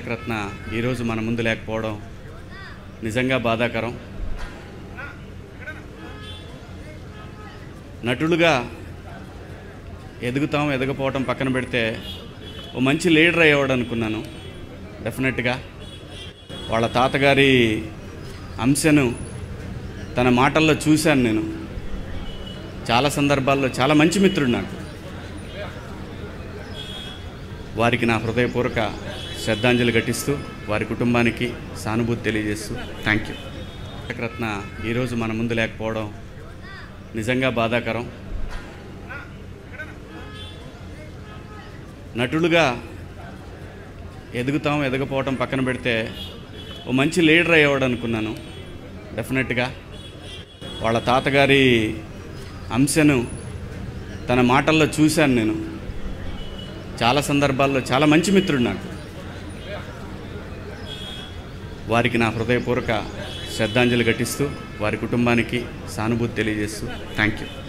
రత్న ఈరోజు మన ముందు లేకపోవడం నిజంగా బాధాకరం నటుడుగా ఎదుగుతాం ఎదగపోవటం పక్కన పెడితే ఓ మంచి లీడర్ అయ్యేవాడు అనుకున్నాను డెఫినెట్గా వాళ్ళ తాతగారి అంశను తన మాటల్లో చూశాను నేను చాలా సందర్భాల్లో చాలా మంచి మిత్రుడు నాకు వారికి నా హృదయపూర్వక శ్రద్ధాంజలి ఘటిస్తూ వారి కుటుంబానికి సానుభూతి తెలియజేస్తూ థ్యాంక్ యూ రత్న ఈరోజు మన ముందు లేకపోవడం నిజంగా బాధాకరం నటుడుగా ఎదుగుతాం ఎదగపోవటం పక్కన పెడితే ఓ మంచి లీడర్ అయ్యేవాడు అనుకున్నాను డెఫినెట్గా వాళ్ళ తాతగారి అంశను తన మాటల్లో చూశాను నేను చాలా సందర్భాల్లో చాలా మంచి మిత్రుడు నాకు వారికి నా హృదయపూర్వక శ్రద్ధాంజలి ఘటిస్తూ వారి కుటుంబానికి సానుభూతి తెలియజేస్తూ థ్యాంక్ యూ